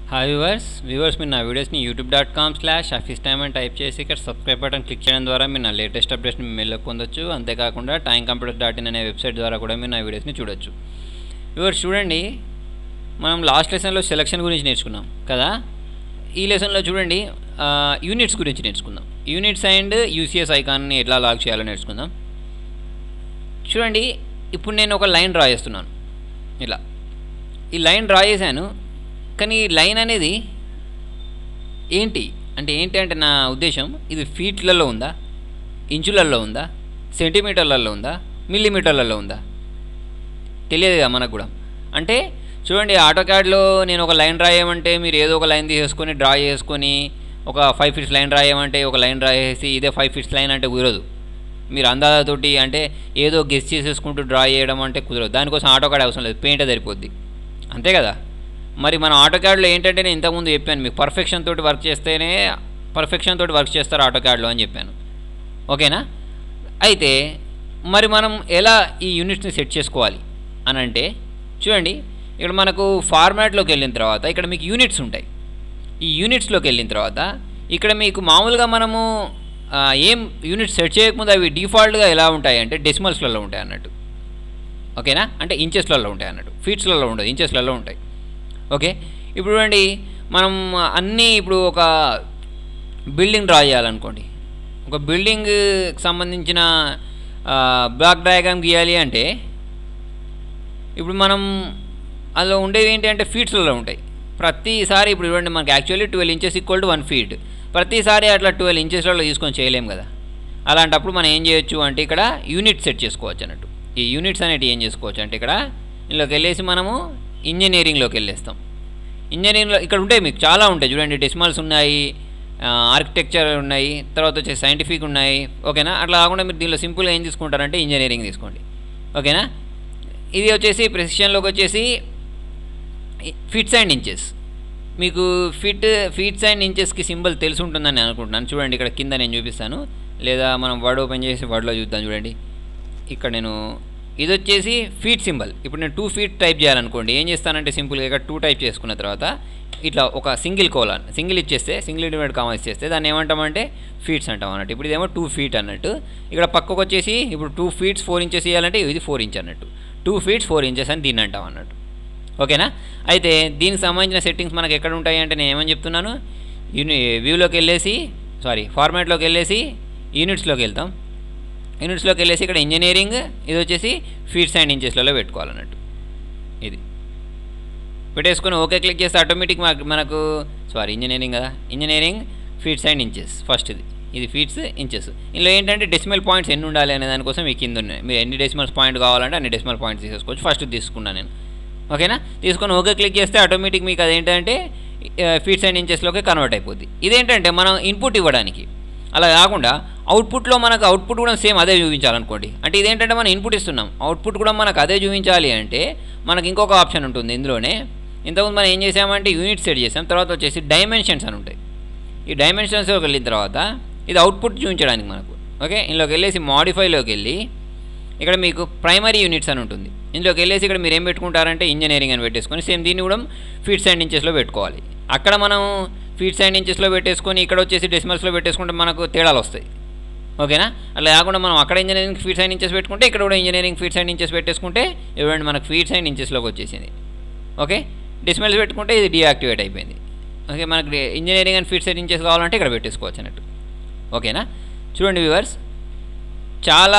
hi viewers viewers మీరు నా వీడియోస్ని YouTube dot com slash office time అని టైప్ చేసి ఇక్కడ సబ్స్క్రైబ్ బటన్ క్లిక్ చేయడం ద్వారా మీరు నా లేటెస్ట్ అప్డేట్స్ని మీ మెయిల్లో పొందొచ్చు అంతేకాకుండా టైం కంప్యూటర్ డాట్ ఇన్ అనే వెబ్సైట్ ద్వారా కూడా మీరు నా వీడియోస్ని చూడొచ్చు వ్యూవర్స్ చూడండి మనం లాస్ట్ లెసన్లో సెలక్షన్ గురించి నేర్చుకున్నాం కదా ఈ లెసన్లో చూడండి ఆ, యూనిట్స్ గురించి నేర్చుకుందాం యూనిట్స్ అండ్ యూసీఎస్ ఐకాన్ని ఎట్లా లాగ్ చేయాలో నేర్చుకుందాం చూడండి ఇప్పుడు నేను ఒక లైన్ డ్రా చేస్తున్నాను ఇలా ఈ లైన్ డ్రా చేశాను కానీ ఈ లైన్ అనేది ఏంటి అంటే ఏంటి అంటే నా ఉద్దేశం ఇది ఫీట్లలో ఉందా ఇంచులలో ఉందా సెంటీమీటర్లలో ఉందా మిల్లీమీటర్లలో ఉందా తెలియదు కదా మనకు కూడా అంటే చూడండి ఆటో క్యాడ్లో నేను ఒక లైన్ డ్రా చేయమంటే మీరు ఏదో ఒక లైన్ తీసేసుకొని డ్రా చేసుకొని ఒక ఫైవ్ ఫీట్స్ లైన్ డ్రా చేయమంటే ఒక లైన్ డ్రా చేసి ఇదే ఫైవ్ ఫీట్స్ లైన్ అంటే కుదరదు మీరు అందాజతోటి అంటే ఏదో గెస్ చేసేసుకుంటూ డ్రా చేయడం అంటే కుదరదు దానికోసం ఆటో కార్డ్ అవసరం లేదు పెయింటే సరిపోద్ది అంతే కదా మరి మన ఆటో క్యాడ్లో ఏంటంటే నేను ఇంతకుముందు చెప్పాను మీకు పర్ఫెక్షన్ తోటి వర్క్ చేస్తేనే పర్ఫెక్షన్ తోటి వర్క్ చేస్తారు ఆటో క్యాడ్లో అని చెప్పాను ఓకేనా అయితే మరి మనం ఎలా ఈ యూనిట్స్ని సెట్ చేసుకోవాలి అని అంటే చూడండి ఇక్కడ మనకు ఫార్మాట్లోకి వెళ్ళిన తర్వాత ఇక్కడ మీకు యూనిట్స్ ఉంటాయి ఈ యూనిట్స్లోకి వెళ్ళిన తర్వాత ఇక్కడ మీకు మామూలుగా మనము ఆ, ఏం యూనిట్స్ సెట్ చేయకముందు అవి డిఫాల్ట్గా ఎలా ఉంటాయి అంటే డెసిమల్స్లలో ఉంటాయి అన్నట్టు ఓకేనా అంటే ఇంచెస్లలో ఉంటాయి అన్నట్టు ఫీట్స్లలో ఉండదు ఇంచెస్లలో ఉంటాయి ఓకే ఇప్పుడు చూడండి మనం అన్నీ ఇప్పుడు ఒక బిల్డింగ్ డ్రా చేయాలనుకోండి ఒక బిల్డింగ్కి సంబంధించిన బ్లాక్ డయాగ్రామ్ గీయాలి అంటే ఇప్పుడు మనం అందులో ఉండేవి ఏంటి అంటే ఫీట్స్లలో ఉంటాయి ప్రతిసారి ఇప్పుడు చూడండి మనకి actually twelve inches equal to one feet ప్రతిసారి అట్లా ట్వెల్వ్ ఇంచెస్లలో తీసుకొని చేయలేం కదా అలాంటప్పుడు మనం ఏం చేయొచ్చు అంటే ఇక్కడ యూనిట్ సెట్ చేసుకోవచ్చు అన్నట్టు ఈ యూనిట్స్ అనేవి ఏం చేసుకోవచ్చు అంటే ఇక్కడ ఇందులోకి వెళ్ళేసి మనము ఇంజనీరింగ్లోకి వెళ్ళేస్తాం ఇంజనీరింగ్లో ఇక్కడ ఉంటాయి మీకు చాలా ఉంటాయి చూడండి డెసిమల్స్ ఉన్నాయి ఆర్కిటెక్చర్ ఉన్నాయి తర్వాత వచ్చేసి సైంటిఫిక్ ఉన్నాయి ఓకేనా అట్లా కాకుండా మీరు దీనిలో సింపుల్గా ఏం తీసుకుంటారంటే ఇంజనీరింగ్ తీసుకోండి ఓకేనా ఇది వచ్చేసి ప్రెసిషన్లోకి వచ్చేసి ఫిట్స్ అండ్ ఇంచెస్ మీకు ఫిట్ ఫీట్స్ అండ్ ఇంచెస్కి సింబల్ తెలిసి ఉంటుందని నేను అనుకుంటున్నాను చూడండి ఇక్కడ కింద నేను చూపిస్తాను లేదా మనం వర్డ్ ఓపెన్ చేసి వర్డ్లో చూద్దాం చూడండి ఇక్కడ నేను ఇది వచ్చేసి ఫీట్ సింబల్ ఇప్పుడు నేను టూ ఫీట్ టైప్ చేయాలనుకోండి ఏం చేస్తానంటే సింపుల్గా ఇక్కడ టూ టైప్ చేసుకున్న తర్వాత ఇట్లా ఒక సింగిల్ కోలాన్ సింగిల్ ఇచ్చేస్తే సింగిల్ ఇండిమేట్ కామా ఇచ్చేస్తే దాన్ని ఏమంటామంటే ఫీట్స్ అంటాం అన్నట్టు ఇప్పుడు ఇదేమో టూ ఫీట్ అన్నట్టు ఇక్కడ పక్కకు వచ్చేసి ఇప్పుడు టూ ఫీట్స్ ఫోర్ ఇంచెస్ ఇవ్వాలంటే ఇది ఫోర్ ఇంచ్ అన్నట్టు టూ ఫీట్స్ ఫోర్ ఇంచెస్ అని దీన్ని అంటాం అన్నట్టు ఓకేనా అయితే దీనికి సంబంధించిన సెట్టింగ్స్ మనకు ఎక్కడ ఉంటాయి అంటే నేను ఏమని చెప్తున్నాను యూని వ్యూలోకి వెళ్ళేసి సారీ ఫార్మాట్లోకి వెళ్ళేసి యూనిట్స్లోకి వెళ్తాం యూనిట్స్లోకి వెళ్ళేసి ఇక్కడ ఇంజనీరింగ్ ఇది వచ్చేసి ఫీట్స్ అండ్ ఇంచెస్లలో పెట్టుకోవాలన్నట్టు ఇది పెట్టేసుకొని ఓకే క్లిక్ చేస్తే ఆటోమేటిక్ మనకు సారీ ఇంజనీరింగ్ కదా engineering feets and inches first ఇది ఇది ఫీట్స్ ఇంచెస్ ఇందులో ఏంటంటే డెసిమల్ పాయింట్స్ ఎన్ని ఉండాలి అనే దానికోసం మీ కింద ఉన్నాయి మీరు ఎన్ని డెసిమల్స్ పాయింట్ కావాలంటే అన్ని డెసిమల్ పాయింట్స్ తీసేసుకోవచ్చు ఫస్ట్ తీసుకున్నాను నేను ఓకేనా తీసుకొని ఓకే క్లిక్ చేస్తే ఆటోమేటిక్ మీకు అదేంటంటే ఫీట్స్ అండ్ ఇంచెస్లోకి కన్వర్ట్ అయిపోద్ది ఇదేంటంటే మనం ఇన్పుట్ ఇవ్వడానికి అలా కాకుండా అవుట్పుట్లో మనకు అవుట్పుట్ కూడా సేమ్ అదే చూపించాలనుకోండి అంటే ఇదేంటంటే మనం ఇన్పుట్ ఇస్తున్నాం అవుట్పుట్ కూడా మనకు అదే చూపించాలి అంటే మనకి ఇంకొక ఆప్షన్ ఉంటుంది ఇందులోనే ఇంతకుముందు మనం ఏం చేసామంటే యూనిట్ సెట్ చేసాం తర్వాత వచ్చేసి డైమెన్షన్స్ అని ఉంటాయి ఈ డైమెన్షన్స్లోకి వెళ్ళిన తర్వాత ఇది అవుట్పుట్ చూపించడానికి మనకు ఓకే ఇందులోకి వెళ్ళేసి మాడిఫైలోకి వెళ్ళి ఇక్కడ మీకు ప్రైమరీ యూనిట్స్ అని ఉంటుంది ఇందులోకి వెళ్ళేసి ఇక్కడ మీరు ఏం పెట్టుకుంటారంటే ఇంజనీరింగ్ అని పెట్టేసుకొని సేమ్ దీన్ని కూడా ఫీట్స్ అండ్ ఇంచెస్లో పెట్టుకోవాలి అక్కడ మనం ఫీట్స్ అండ్ ఇంచెస్లో పెట్టేసుకొని ఇక్కడ వచ్చేసి డెసిమల్స్లో పెట్టేసుకుంటే మనకు తేడాలు వస్తాయి ఓకేనా అట్లా కాకుండా మనం అక్కడ ఇంజనీరింగ్ ఫీట్స్ అండ్ ఇంచెస్ పెట్టుకుంటే ఇక్కడ కూడా ఇంజనీరింగ్ ఫీట్స్ అండ్ ఇంచెస్ పెట్టేసుకుంటే ఇవ్వండి మనకు ఫీట్స్ అండ్ ఇంచెస్లోకి వచ్చేసింది ఓకే డెసిమల్స్ పెట్టుకుంటే ఇది డీయాక్టివేట్ అయిపోయింది ఓకే మనకి engineering and feets and inches కావాలంటే ఇక్కడ పెట్టేసుకోవచ్చు అన్నట్టు ఓకేనా చూడండి వ్యూవర్స్ చాలా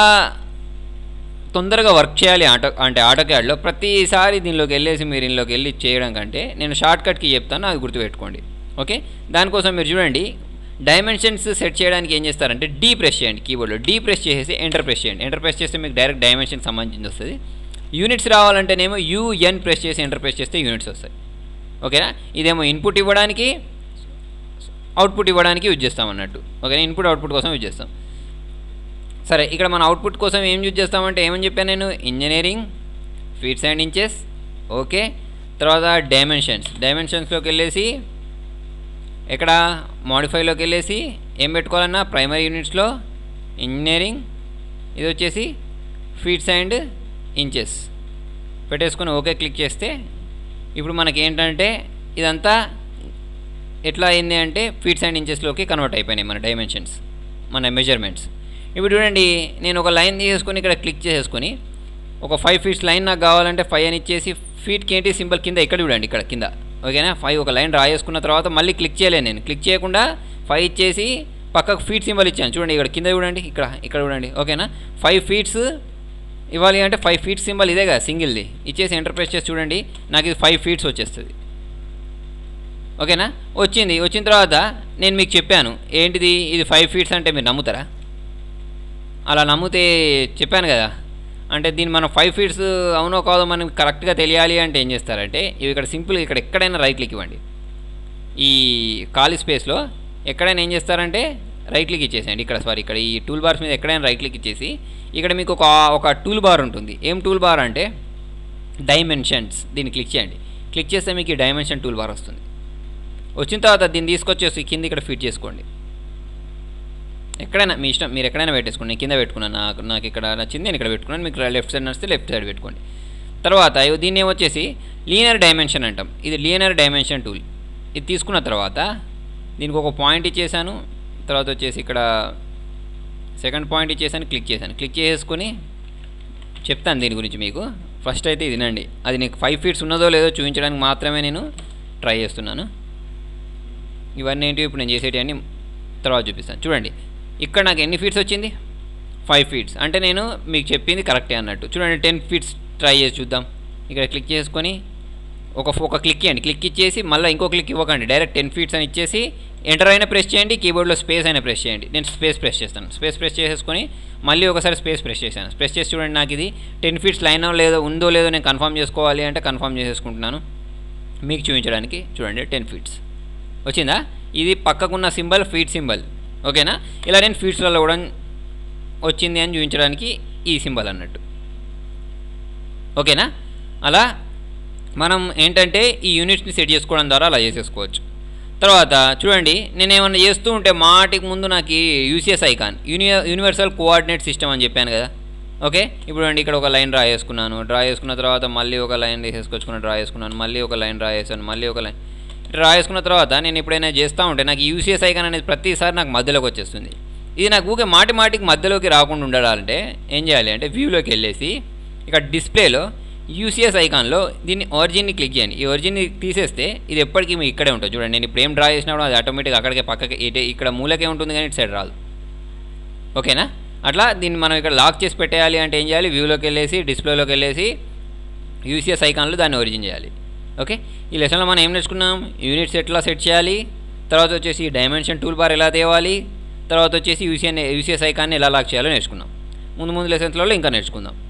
తొందరగా వర్క్ చేయాలి ఆటో అంటే ఆటో క్యాడ్లో ప్రతిసారి దీనిలోకి వెళ్ళేసి మీరు దీనిలోకి వెళ్ళి చేయడం కంటే నేను షార్ట్ కట్కి చెప్తాను అది గుర్తుపెట్టుకోండి ఓకే దానికోసం మీరు చూడండి డైమెన్షన్స్ సెట్ చేయడానికి ఏం చేస్తారంటే డీ ప్రెస్ చేయండి కీబోర్డ్లో డీ ప్రెస్ చేసేసి ఎంటర్ ప్రెస్ చేయండి ఎంటర్ ప్రెస్ చేస్తే మీకు డైరెక్ట్ డైమెన్షన్ సంబంధించి వస్తుంది యూనిట్స్ రావాలంటేనేమో యూఎన్ ప్రెస్ చేసి ఎంటర్ ప్రెస్ చేస్తే యూనిట్స్ వస్తాయి ఓకేనా ఇదేమో ఇన్పుట్ ఇవ్వడానికి అవుట్పుట్ ఇవ్వడానికి యూజ్ చేస్తాం అన్నట్టు ఓకేనా ఇన్పుట్ అవుట్పుట్ కోసం యూజ్ చేస్తాం సరే ఇక్కడ మన అవుట్పుట్ కోసం ఏం యూజ్ చేస్తామంటే ఏమని చెప్పాను నేను engineering feets and inches okay తర్వాత డైమెన్షన్స్ డైమెన్షన్స్లోకి వెళ్ళేసి ఇక్కడ మాడిఫైలోకి వెళ్ళేసి ఏం పెట్టుకోవాలన్నా ప్రైమరీ యూనిట్స్లో ఇంజనీరింగ్ ఇది వచ్చేసి ఫీట్స్ అండ్ ఇంచెస్ పెట్టేసుకొని ఓకే క్లిక్ చేస్తే ఇప్పుడు మనకి ఏంటంటే ఇదంతా ఎట్లా అయింది అంటే ఫీట్స్ అండ్ ఇంచెస్లోకి కన్వర్ట్ అయిపోయినాయి మన డైమెన్షన్స్ మన మెజర్మెంట్స్ ఇప్పుడు చూడండి నేను ఒక లైన్ తీసుకొని ఇక్కడ క్లిక్ చేసేసుకొని ఒక ఫైవ్ ఫీట్స్ లైన్ నాకు కావాలంటే ఫైవ్ అని ఇచ్చేసి ఫీట్కి ఏంటి సింబల్ కింద ఇక్కడ చూడండి ఇక్కడ కింద ఓకేనా ఫైవ్ ఒక లైన్ రాయేసుకున్న తర్వాత మళ్ళీ క్లిక్ చేయలేను నేను క్లిక్ చేయకుండా ఫైవ్ ఇచ్చేసి పక్కకు ఫీట్ సింబల్ ఇచ్చాను చూడండి ఇక్కడ కింద చూడండి ఇక్కడ ఇక్కడ చూడండి ఓకేనా ఫైవ్ ఫీట్స్ ఇవ్వాలి అంటే ఫైవ్ ఫీట్ సింబల్ ఇదే కదా సింగిల్ది ఇచ్చేసి ఎంటర్ ప్రెస్ చేసి చూడండి నాకు ఇది ఫైవ్ ఫీట్స్ వచ్చేస్తుంది ఓకేనా వచ్చింది వచ్చిన తర్వాత నేను మీకు చెప్పాను ఏంటిది ఇది ఫైవ్ ఫీట్స్ అంటే మీరు నమ్ముతారా అలా నమ్మితే చెప్పాను కదా అంటే దీన్ని మనం ఫైవ్ ఫీట్స్ అవునో కాదో మనకి కరెక్ట్గా తెలియాలి అంటే ఏం చేస్తారంటే ఇవి ఇక్కడ సింపుల్గా ఇక్కడ ఎక్కడైనా రైట్ క్లిక్ ఇవ్వండి ఈ ఖాళీ స్పేస్లో ఎక్కడైనా ఏం చేస్తారంటే రైట్ క్లిక్ ఇచ్చేసేయండి ఇక్కడ సారీ ఇక్కడ ఈ టూల్ బార్స్ మీద ఎక్కడైనా రైట్ క్లిక్ ఇచ్చేసి ఇక్కడ మీకు ఒక ఒక టూల్ బార్ ఉంటుంది ఏం టూల్ బార్ అంటే డైమెన్షన్స్ దీన్ని క్లిక్ చేయండి క్లిక్ చేస్తే మీకు ఈ డైమెన్షన్ టూల్ బార్ వస్తుంది వచ్చిన తర్వాత దీన్ని తీసుకొచ్చేసి కింద ఇక్కడ ఫిట్ చేసుకోండి ఎక్కడైనా మీ ఇష్టం మీరు ఎక్కడైనా పెట్టేసుకోండి నేను కింద పెట్టుకున్నాను నాకు నాకు ఇక్కడ నచ్చింది నేను ఇక్కడ పెట్టుకున్నాను మీకు లెఫ్ట్ సైడ్ నచ్చితే లెఫ్ట్ సైడ్ పెట్టుకోండి తర్వాత ఇవి దీన్ని ఏమొచ్చేసి లీనియర్ డైమెన్షన్ అంటాం ఇది లీనియర్ డైమెన్షన్ టూల్ ఇది తీసుకున్న తర్వాత దీనికి ఒక పాయింట్ ఇచ్చేసాను తర్వాత వచ్చేసి ఇక్కడ సెకండ్ పాయింట్ ఇచ్చేసాను క్లిక్ చేశాను క్లిక్ చేసుకొని చెప్తాను దీని గురించి మీకు ఫస్ట్ అయితే ఇది వినండి అది నీకు ఫైవ్ ఫీట్స్ ఉన్నదో లేదో చూపించడానికి మాత్రమే నేను ట్రై చేస్తున్నాను ఇవన్నీ ఏంటి ఇప్పుడు నేను చేసేటి అన్ని తర్వాత చూపిస్తాను చూడండి ఇక్కడ నాకు ఎన్ని ఫీట్స్ వచ్చింది ఫైవ్ ఫీట్స్ అంటే నేను మీకు చెప్పింది కరెక్టే అన్నట్టు చూడండి టెన్ ఫీట్స్ ట్రై చేసి చూద్దాం ఇక్కడ క్లిక్ చేసుకొని ఒక ఒక క్లిక్ చేయండి క్లిక్ ఇచ్చేసి మళ్ళీ ఇంకో క్లిక్ ఇవ్వకండి డైరెక్ట్ టెన్ ఫీట్స్ అని ఇచ్చేసి ఎంటర్ అయినా ప్రెస్ చేయండి కీబోర్డ్లో స్పేస్ అయినా ప్రెస్ చేయండి నేను స్పేస్ ప్రెస్ చేస్తాను స్పేస్ ప్రెస్ చేసేసుకొని మళ్ళీ ఒకసారి స్పేస్ ప్రెస్ చేశాను ప్రెస్ చేసి చూడండి నాకు ఇది టెన్ ఫీట్స్ లైన్ లేదో ఉందో లేదో నేను కన్ఫర్మ్ చేసుకోవాలి అంటే కన్ఫర్మ్ చేసేసుకుంటున్నాను మీకు చూపించడానికి చూడండి టెన్ ఫీట్స్ వచ్చిందా ఇది పక్కకున్న సింబల్ ఫీట్ సింబల్ ఓకేనా ఇలా నేను ఫీట్స్లలో కూడా వచ్చింది అని చూపించడానికి ఈ సింబల్ అన్నట్టు ఓకేనా అలా మనం ఏంటంటే ఈ యూనిట్స్ని సెట్ చేసుకోవడం ద్వారా అలా చేసేసుకోవచ్చు తర్వాత చూడండి నేను ఏమన్నా చేస్తూ ఉంటే మాటికి ముందు నాకు ఈ UCS icon uni universal coordinate system అని చెప్పాను కదా ఓకే ఇప్పుడు అండి ఇక్కడ ఒక లైన్ డ్రా చేసుకున్నాను డ్రా చేసుకున్న తర్వాత మళ్ళీ ఒక లైన్ వేసేసుకొచ్చుకుని డ్రా చేసుకున్నాను మళ్ళీ ఒక లైన్ డ్రా చేశాను మళ్ళీ ఒక లైన్ డ్రా చేసుకున్న తర్వాత నేను ఎప్పుడైనా చేస్తూ ఉంటే నాకు యూసీఎస్ ఐకాన్ అనేది ప్రతిసారి నాకు మధ్యలోకి వచ్చేస్తుంది ఇది నాకు ఊకే మాటి మాటికి మధ్యలోకి రాకుండా ఉండాలంటే ఏం చేయాలి అంటే వ్యూలోకి వెళ్ళేసి ఇక్కడ డిస్ప్లేలో యూసీఎస్ ఐకాన్లో దీన్ని ఒరిజిన్ని క్లిక్ చేయండి ఈ ఒరిజిన్ని తీసేస్తే ఇది ఎప్పటికీ మీకు ఇక్కడే ఉంటుంది చూడండి నేను ఇప్పుడు ఏం డ్రా చేసినప్పుడు అది ఆటోమేటిక్గా అక్కడికి పక్కకి ఇటే ఇక్కడ మూలకే ఉంటుంది కానీ ఇటు సైడ్ రాదు ఓకేనా అట్లా దీన్ని మనం ఇక్కడ లాక్ చేసి పెట్టేయాలి అంటే ఏం చేయాలి వ్యూలోకి వెళ్ళేసి డిస్ప్లేలోకి వెళ్ళేసి యూసీఎస్ ఐకాన్లో దాన్ని ఒరిజిన్ చేయాలి ఓకే ఈ లెసన్లో మనం ఏం నేర్చుకున్నాం యూనిట్స్ ఎట్లా సెట్ చేయాలి తర్వాత వచ్చేసి డైమెన్షన్ టూల్ బార్ ఎలా తేవాలి తర్వాత వచ్చేసి యూసీఎన్ యూసీఎస్ ఐకాన్ని ఎలా లాక్ చేయాలో నేర్చుకున్నాం ముందు ముందు లెసన్స్లలో ఇంకా నేర్చుకుందాం